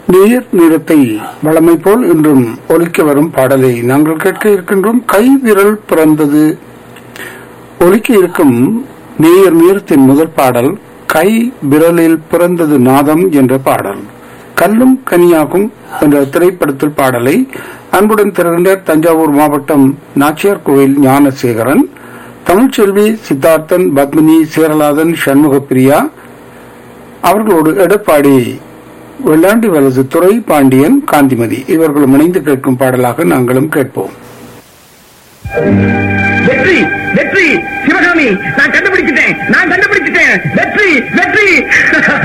நீர் நிறத்தை வளமை போல் இன்றும் ஒலிக்க வரும் பாடலை நாங்கள் கேட்க இருக்கின்றோம் கை விரல் பிறந்தது ஒலிக்க இருக்கும் நேயர் நீரத்தின் முதல் பாடல் கை விரலில் பிறந்தது நாதம் என்ற பாடல் கல்லும் கனியாகும் என்ற திரைப்படத்தில் பாடலை அன்புடன் திறந்த தஞ்சாவூர் மாவட்டம் நாச்சியார் கோயில் ஞானசேகரன் தமிழ்ச்செல்வி சித்தார்த்தன் பத்மினி சேரலாதன் சண்முகப்பிரியா அவர்களோடு எடப்பாடி வெள்ளாண்டி வலது துறை பாண்டியன் காந்திமதி இவர்களும் இணைந்து கேட்கும் பாடலாக நாங்களும் கேட்போம் வெற்றி வெற்றி சிவகாமி நான் கண்டுபிடிச்சிட்டேன் நான் கண்டுபிடிச்சிட்டேன் வெற்றி வெற்றி